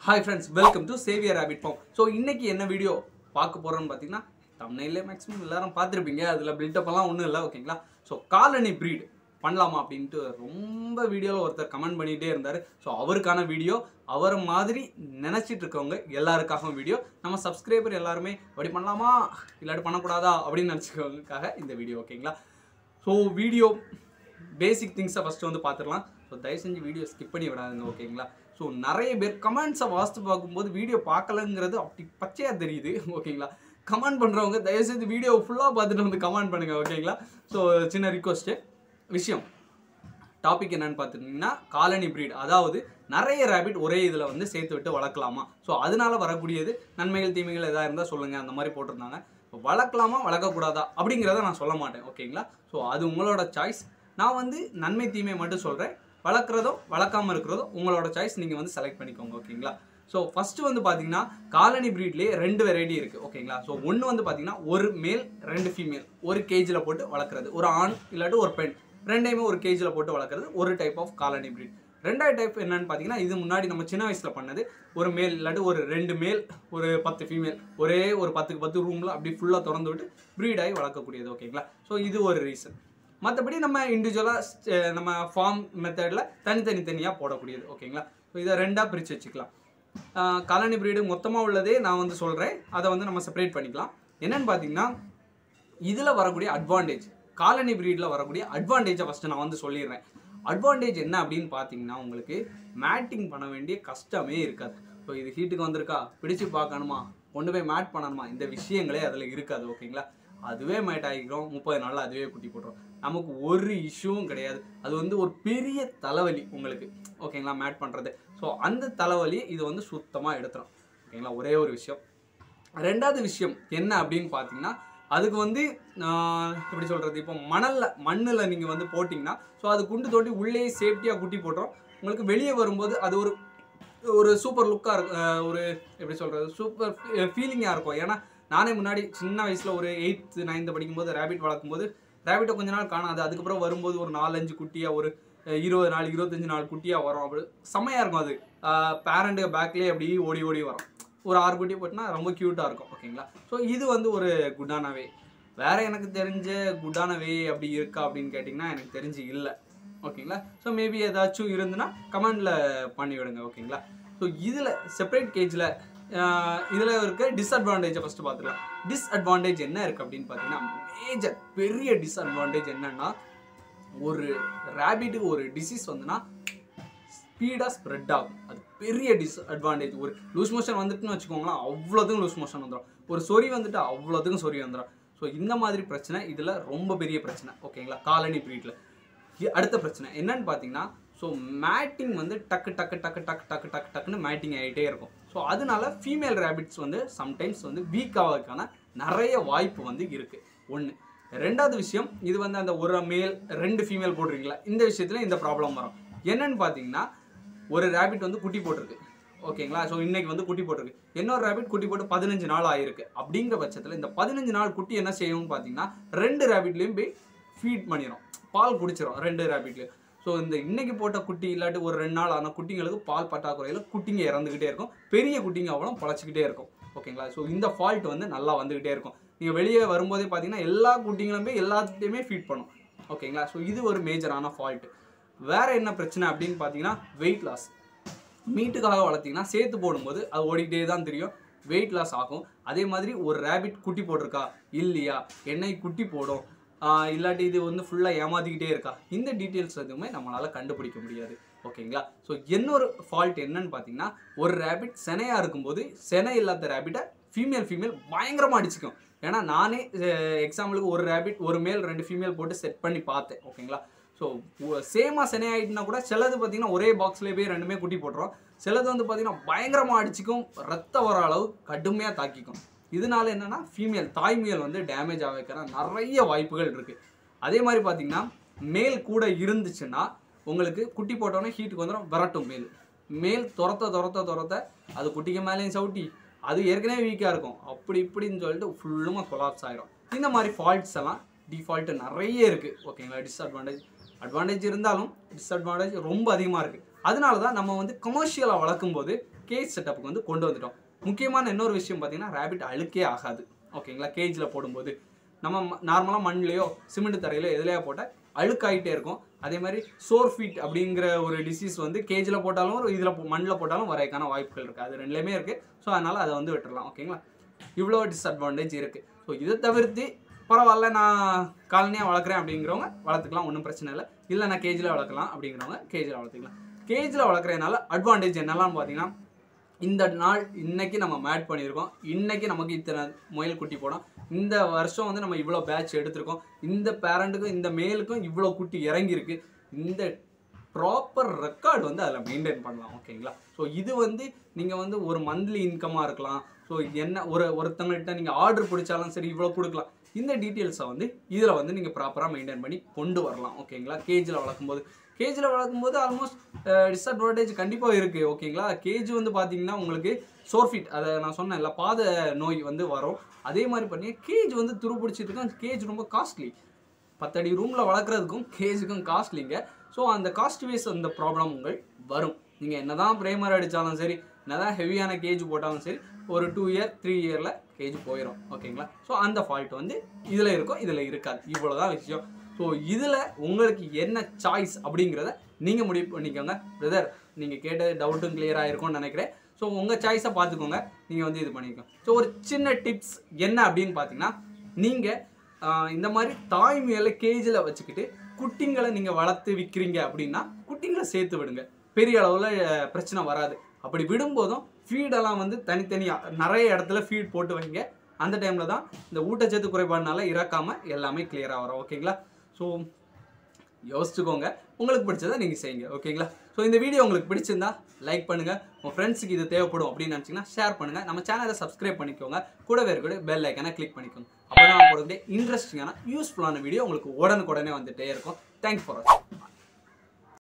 hi friends welcome to Xavier rabbit farm so இன்னைக்கு என்ன video பார்க்க போகிறோம்னு பார்த்தீங்கன்னா தமிழ்நிலே மேக்ஸிமம் எல்லாரும் பார்த்துருப்பீங்க அதில் பில்டப் எல்லாம் ஒன்றும் இல்லை ஓகேங்களா ஸோ காலனி ப்ரீட் பண்ணலாமா அப்படின்ட்டு ரொம்ப வீடியோவில் ஒருத்தர் கமெண்ட் பண்ணிகிட்டே இருந்தார் ஸோ அவருக்கான வீடியோ அவர் மாதிரி நினச்சிட்டு இருக்கவங்க எல்லாருக்காகவும் வீடியோ நம்ம சப்ஸ்கிரைபர் எல்லாருமே அப்படி பண்ணலாமா இல்லாட்டி பண்ணக்கூடாதா அப்படின்னு நினச்சிக்கவங்களுக்காக இந்த வீடியோ ஓகேங்களா ஸோ வீடியோ பேசிக் திங்ஸை ஃபஸ்ட்டு வந்து பார்த்துடலாம் ஸோ தயவு செஞ்சு வீடியோ ஸ்கிப் பண்ணி விடாதுங்க ஓகேங்களா ஸோ நிறைய பேர் கமெண்ட்ஸை வாசித்து பார்க்கும்போது வீடியோ பார்க்கலங்கிறது அப்படி பச்சையாக தெரியுது ஓகேங்களா கமெண்ட் பண்ணுறவங்க தயவு செஞ்சு வீடியோ ஃபுல்லாக பார்த்துட்டு வந்து கமெண்ட் பண்ணுங்கள் ஓகேங்களா ஸோ சின்ன ரிக்வஸ்ட்டு விஷயம் டாபிக் என்னன்னு பார்த்துட்டிங்கன்னா காலனி breed அதாவது நிறைய ரேபிட் ஒரே இதில் வந்து சேர்த்து விட்டு வளர்க்கலாமா ஸோ அதனால வரக்கூடியது நன்மைகள் தீமைகள் எதாக இருந்தால் சொல்லுங்கள் அந்த மாதிரி போட்டிருந்தாங்க இப்போ வளர்க்கலாமா வளர்க்கக்கூடாதா அப்படிங்கிறத நான் சொல்ல மாட்டேன் ஓகேங்களா ஸோ அது உங்களோட சாய்ஸ் நான் வந்து நன்மை தீமை மட்டும் சொல்கிறேன் வளர்க்குறதோ வளர்க்காம இருக்கிறதோ உங்களோட சாய்ஸ் நீங்கள் வந்து செலக்ட் பண்ணிக்கோங்க ஓகேங்களா ஸோ ஃபஸ்ட்டு வந்து பார்த்தீங்கன்னா காலனி ப்ரீட்லேயே ரெண்டு வெரைட்டி இருக்குது ஓகேங்களா ஸோ ஒன்று வந்து பார்த்தீங்கன்னா ஒரு மேல் ரெண்டு ஃபீமேல் ஒரு கேஜில் போட்டு வளர்க்குறது ஒரு ஆண் இல்லாட்டி ஒரு பெண் ரெண்டையுமே ஒரு கேஜில் போட்டு வளர்க்குறது ஒரு டைப் ஆஃப் காலனி breed ரெண்டாவது டைப் என்னன்னு பார்த்தீங்கன்னா இது முன்னாடி நம்ம சின்ன வயசில் பண்ணது ஒரு மேல் இல்லாட்டி ஒரு ரெண்டு மேல் ஒரு பத்து ஃபீமேல் ஒரே ஒரு பத்துக்கு பத்து ரூமில் அப்படி ஃபுல்லாக திறந்து விட்டு breed ஆகி வளர்க்கக்கூடியது ஓகேங்களா ஸோ இது ஒரு ரீசன் மற்றபடி நம்ம இண்டிவிஜுவலாக நம்ம ஃபார்ம் மெத்தடில் தனித்தனி தனியாக போடக்கூடியது ஓகேங்களா ஸோ இதை ரெண்டாக பிரித்து வச்சுக்கலாம் காலனி breed மொத்தமாக உள்ளதே நான் வந்து சொல்கிறேன் அதை வந்து நம்ம செப்பரேட் பண்ணிக்கலாம் என்னன்னு பார்த்தீங்கன்னா இதில் வரக்கூடிய அட்வான்டேஜ் காலனி ப்ரீடில் வரக்கூடிய அட்வான்டேஜை ஃபஸ்ட்டு நான் வந்து சொல்லிடுறேன் அட்வான்டேஜ் என்ன அப்படின்னு பார்த்தீங்கன்னா உங்களுக்கு மேட்டிங் பண்ண வேண்டிய கஷ்டமே இருக்காது ஸோ இது ஹீட்டுக்கு வந்திருக்கா பிடிச்சு பார்க்கணுமா கொண்டு போய் மேட் பண்ணணுமா இந்த விஷயங்களே அதில் இருக்காது ஓகேங்களா அதுவே மேட் ஆகிக்கிறோம் முப்பது நாளில் அதுவே குட்டி போட்டுரும் நமக்கு ஒரு இஷ்யூவும் கிடையாது அது வந்து ஒரு பெரிய தலைவலி உங்களுக்கு ஓகேங்களா மேட் பண்ணுறது ஸோ அந்த தலைவலி இது வந்து சுத்தமாக எடுத்துரும் ஓகேங்களா ஒரே ஒரு விஷயம் ரெண்டாவது விஷயம் என்ன அப்படின்னு பார்த்தீங்கன்னா அதுக்கு வந்து ஆஹ், எப்படி சொல்கிறது இப்போ மணலில் மண்ணில் நீங்கள் வந்து போட்டிங்கன்னா ஸோ அது குண்டு தோண்டி உள்ளேயே சேஃப்டியாக குட்டி போட்டுரும் உங்களுக்கு வெளியே வரும்போது அது ஒரு ஒரு சூப்பர் லுக்காக இருக்கும் ஆஹ், ஒரு எப்படி சொல்கிறது சூப்பர் ஃபீலிங்காக இருக்கும் ஏன்னா நானே முன்னாடி சின்ன வயசில் ஒரு எயித்து நைன்த்து படிக்கும்போது ரேபிட் வளர்க்கும்போது ரேபிட்டை கொஞ்ச நாள் காணாது அதுக்கப்புறம் வரும்போது ஒரு நாலஞ்சு குட்டியாக ஒரு அஹ், இருபது நாள் இருபத்தஞ்சு நாள் குட்டியாக வரும் அப்படி செம்மையாக இருக்கும் அது பேரண்ட்டு பேக்லேயே அப்படி ஓடி ஓடி வரும் ஒரு ஆறு குட்டி போட்டுனா ரொம்ப க்யூட்டாக இருக்கும் ஓகேங்களா ஸோ இது வந்து ஒரு குட்டான வே வேற எனக்கு தெரிஞ்ச குட்டான வே அப்படி இருக்கா அப்படின்னு கேட்டிங்கன்னா எனக்கு தெரிஞ்சு இல்லை ஓகேங்களா ஸோ மேபி ஏதாச்சும் இருந்துன்னா கமெண்டில் பண்ணி விடுங்க ஓகேங்களா ஸோ இதில் செப்பரேட் கேஜில் இதில் இருக்க டிஸ்அட்வான்டேஜை ஃபஸ்ட்டு பார்த்துக்கலாம் டிஸ்அட்வான்டேஜ் என்ன இருக்குது அப்படின்னு பார்த்தீங்கன்னா மேஜர் பெரிய டிஸ்அட்வான்டேஜ் என்னன்னா ஒரு ரேபிட்டுக்கு ஒரு டிசீஸ் வந்துன்னா ஸ்பீடாக ஸ்ப்ரெட் ஆகும் அது பெரிய டிஸ்அட்வான்டேஜ் ஒரு லூஸ் மோஷன் வந்துட்டுன்னு வச்சுக்கோங்களேன் அவ்வளோத்துக்கும் லூஸ் மோஷன் வந்துடும் ஒரு சொறி வந்துட்டு அவ்வளோத்துக்கும் சொறி வந்துடும் ஸோ இந்த மாதிரி பிரச்சனை இதில் ரொம்ப பெரிய பிரச்சனை ஓகேங்களா காலனி ப்ரீட்டில் அடுத்த பிரச்சனை என்னன்னு பார்த்தீங்கன்னா ஸோ மேட்டிங் வந்து டக்கு டக்கு டக்கு டக்கு டக்கு டக்கு டக்குன்னு மேட்டிங் ஆகிட்டே இருக்கும் ஸோ அதனால ஃபீமேல் ரேபிட்ஸ் வந்து சம்டைம்ஸ் வந்து வீக் ஆகிறதுக்கான நிறைய வாய்ப்பு வந்து இருக்குது ஒன்று ரெண்டாவது விஷயம் இது வந்து அந்த ஒரு மேல் ரெண்டு ஃபீமேல் போடுறீங்களா இந்த விஷயத்தில் இந்த ப்ராப்ளம் வரும் என்னன்னு பார்த்தீங்கன்னா ஒரு ரேபிட் வந்து குட்டி போட்டிருக்கு ஓகேங்களா ஸோ இன்னைக்கு வந்து குட்டி போட்டிருக்கு இன்னொரு ரேபிட் குட்டி போட்டு பதினஞ்சு நாள் ஆயிருக்கு அப்படிங்கிற பட்சத்தில் இந்த பதினஞ்சு நாள் குட்டி என்ன செய்யும்னு பார்த்தீங்கன்னா ரெண்டு ரேபிட்லேயும் போய் ஃபீட் பண்ணிடும் பால் குடிச்சிடும் ரெண்டு ரேபிட்லேயும் ஸோ இந்த இன்னைக்கு போட்ட குட்டி இல்லாட்டி ஒரு ரெண்டு நாள் ஆன குட்டிங்களுக்கு பால் பற்றாக்குறையில் குட்டிங்க இறந்துக்கிட்டே இருக்கும் பெரிய குட்டிங்க அவ்வளோ பழச்சிக்கிட்டே இருக்கும் ஓகேங்களா ஸோ இந்த ஃபால்ட் வந்து நல்லா வந்துக்கிட்டே இருக்கும் நீங்கள் வெளியே வரும்போதே பார்த்தீங்கன்னா எல்லா குட்டிங்களுமே எல்லாத்துட்டையுமே ஃபீட் பண்ணும் ஓகேங்களா ஸோ இது ஒரு மேஜரான ஃபால்ட் வேற என்ன பிரச்சனை அப்படின்னு பார்த்தீங்கன்னா வெயிட் லாஸ் மீட்டுக்காக வளர்த்தீங்கன்னா சேர்த்து போடும்போது அது ஓடிக்கிட்டே தான் தெரியும் வெயிட் லாஸ் ஆகும் அதே மாதிரி ஒரு ரேபிட் குட்டி போட்டிருக்கா இல்லையா என்னை குட்டி போடும் ஆஹ் இல்லாட்டி இது வந்து ஃபுல்லாக ஏமாத்திக்கிட்டே இருக்கா இந்த டீட்டெயில்ஸ் எதுவுமே நம்மளால் கண்டுபிடிக்க முடியாது ஓகேங்களா ஸோ இன்னொரு ஃபால்ட் என்னன்னு பார்த்தீங்கன்னா ஒரு ரேபிட் செனையாக இருக்கும்போது செனை இல்லாத ரேபிட்டை ஃபீமேல் ஃபீமேல் பயங்கரமாக அடிச்சுக்கும் ஏன்னா நானே எக்ஸாம்பிளுக்கு ஒரு ரேபிட் ஒரு மேல் ரெண்டு ஃபீமேல் போட்டு செட் பண்ணி பார்த்தேன் ஓகேங்களா ஸோ சேமாக செனை ஆகிட்டுனா கூட சிலது பார்த்தீங்கன்னா ஒரே பாக்ஸ்லேயே போய் ரெண்டுமே குட்டி போட்டுரும் சிலது வந்து பார்த்தீங்கன்னா பயங்கரமாக அடிச்சிக்கும் ரத்தம் வர அளவு கடுமையாக தாக்கிக்கும் இதனால என்னன்னா ஃபீமேல் தாய்மையல் வந்து டேமேஜ் ஆகிக்கிற நிறைய வாய்ப்புகள் இருக்குது அதே மாதிரி பார்த்தீங்கன்னா மேல் கூட இருந்துச்சுன்னா உங்களுக்கு குட்டி போட்டோன்னே ஹீட்டுக்கு வந்துடும் விரட்டும் மேல் மேல் துரத்த துரத்த துரத்த அது குட்டிக்கு மேலேயும் சவுட்டி அது ஏற்கனவே வீக்காக இருக்கும் அப்படி இப்படின்னு சொல்லிட்டு ஃபுல்லுமாக கொலாப்ஸ் ஆயிரும் இந்த மாதிரி ஃபால்ட்ஸ் எல்லாம் டிஃபால்ட் நிறைய இருக்குது ஓகேங்களா டிஸ்அட்வான்டேஜ் அட்வான்டேஜ் இருந்தாலும் டிஸ்அட்வான்டேஜ் ரொம்ப அதிகமாக இருக்குது அதனால தான் நம்ம வந்து கமர்ஷியலாக வளர்க்கும்போது கேஜ் செட்டப்புக்கு வந்து கொண்டு வந்துட்டோம் முக்கியமான இன்னொரு விஷயம் பார்த்தீங்கன்னா ரேபிட் அழுக்கே ஆகாது ஓகேங்களா கேஜில் போடும்போது நம்ம நார்மலாக மண்ணிலையோ சிமெண்ட் தரையிலோ எதுலையோ போட்டால் அழுக்காயிட்டே இருக்கும் அதே மாதிரி சோர் ஃபீட் அப்படிங்கிற ஒரு டிசீஸ் வந்து கேஜில் போட்டாலும் ஒரு இதில் மண்ணில் போட்டாலும் வரைக்கான வாய்ப்புகள் இருக்குது அது ரெண்டுலேயுமே இருக்குது ஸோ அதனால் அதை வந்து விட்டுறலாம் ஓகேங்களா இவ்வளோ டிஸ்அட்வான்டேஜ் இருக்குது ஸோ இதை தவிர்த்து பரவாயில்ல நான் காலனியாக வளர்க்குறேன் அப்படிங்கிறவங்க வளர்த்துக்கலாம் ஒன்றும் பிரச்சனை இல்லை இல்லை நான் கேஜில் வளர்க்கலாம் அப்படிங்கிறவங்க கேஜில் வளர்த்துக்கலாம் கேஜில் வளர்க்குறதுனால அட்வான்டேஜ் என்னெல்லாம் பார்த்தீங்கன்னா இந்த நாள் இன்னைக்கு நம்ம மேட் பண்ணியிருக்கோம் இன்னைக்கு நமக்கு இத்தனை முயல் குட்டி போடும் இந்த வருஷம் வந்து நம்ம இவ்வளோ பேட்ச் எடுத்திருக்கோம் இந்த பேரண்ட்டுக்கும் இந்த மேலுக்கும் இவ்வளோ குட்டி இறங்கியிருக்கு இந்த ப்ராப்பர் ரெக்கார்டு வந்து அதில் மெயின்டைன் பண்ணலாம் ஓகேங்களா ஸோ இது வந்து நீங்கள் வந்து ஒரு மந்த்லி இன்கமாக இருக்கலாம் ஸோ என்ன ஒரு ஒருத்தவங்கள்ட்ட நீங்கள் ஆர்டர் பிடிச்சாலும் சரி இவ்வளோ கொடுக்கலாம் இந்த டீட்டெயில்ஸை வந்து இதில் வந்து நீங்கள் ப்ராப்பராக மெயின்டைன் பண்ணி கொண்டு வரலாம் ஓகேங்களா கேஜில் வளர்க்கும்போது கேஜில் வளர்க்கும்போது ஆல்மோஸ்ட் டிஸ்அட்வான்டேஜ் கண்டிப்பாக இருக்குது ஓகேங்களா கேஜ் வந்து பார்த்தீங்கன்னா உங்களுக்கு சோர்ஃபிட் அதை நான் சொன்னேன்ல பாத நோய் வந்து வரும் அதே மாதிரி பண்ணி கேஜ் வந்து துரு பிடிச்சதுக்கும் கேஜ் ரொம்ப காஸ்ட்லி பத்தடி ரூமில் வளர்க்குறதுக்கும் கேஜுக்கும் காஸ்ட்லிங்க ஸோ அந்த காஸ்ட் வைஸ் அந்த ப்ராப்ளம் உங்கள் வரும் நீங்கள் என்னதான் பிரேமர் அடித்தாலும் சரி என்னதான் ஹெவியான கேஜ் போட்டாலும் சரி ஒரு டூ இயர் த்ரீ இயரில் கேஜ் போயிடும் ஓகேங்களா ஸோ அந்த ஃபால்ட் வந்து இதில் இருக்கும் இதில் இருக்காது இவ்வளோதான் விஷயம் ஸோ இதில் உங்களுக்கு என்ன சாய்ஸ் அப்படிங்கிறத நீங்கள் முடிவு பண்ணிக்கோங்க பிரதர் நீங்கள் கேட்டது டவுட்டும் கிளியராக இருக்கும்னு நினைக்கிறேன் ஸோ உங்கள் சாய்ஸை பார்த்துக்கோங்க நீங்கள் வந்து இது பண்ணிக்கோங்க ஸோ ஒரு சின்ன டிப்ஸ் என்ன அப்படின்னு பார்த்தீங்கன்னா நீங்கள் இந்த மாதிரி தாய்மையில கேஜில் வச்சுக்கிட்டு குட்டிங்களை நீங்கள் வளர்த்து விற்கிறீங்க அப்படின்னா குட்டிங்களை சேர்த்து விடுங்க பெரிய அளவில் பிரச்சனை வராது அப்படி விடும்போதும் ஃபீடெல்லாம் வந்து தனித்தனியாக நிறைய இடத்துல ஃபீட் போட்டு வைங்க அந்த டைமில் தான் இந்த ஊட்டச்சத்து குறைபாடுனால இறக்காமல் எல்லாமே கிளியராக வரும் ஓகேங்களா ஸோ யோசிச்சுக்கோங்க உங்களுக்கு பிடிச்சதை நீங்கள் செய்யுங்க ஓகேங்களா ஸோ இந்த வீடியோ உங்களுக்கு பிடிச்சிருந்தா லைக் பண்ணுங்கள் உங்கள் ஃப்ரெண்ட்ஸுக்கு இது தேவைப்படும் அப்படின்னு நினச்சிங்கன்னா ஷேர் பண்ணுங்கள் நம்ம சேனலை சப்ஸ்கிரைப் பண்ணிக்கோங்க கூடவே இருக்கக்கூடிய பெல் ஐக்கனை கிளிக் பண்ணிக்கோங்க அப்போ தான் போகிறதுடைய இன்ட்ரெஸ்டிங்கான யூஸ்ஃபுல்லான வீடியோ உங்களுக்கு உடனுக்குடனே வந்துட்டே இருக்கும் தேங்க்ஸ் ஃபார் வாட்சிங்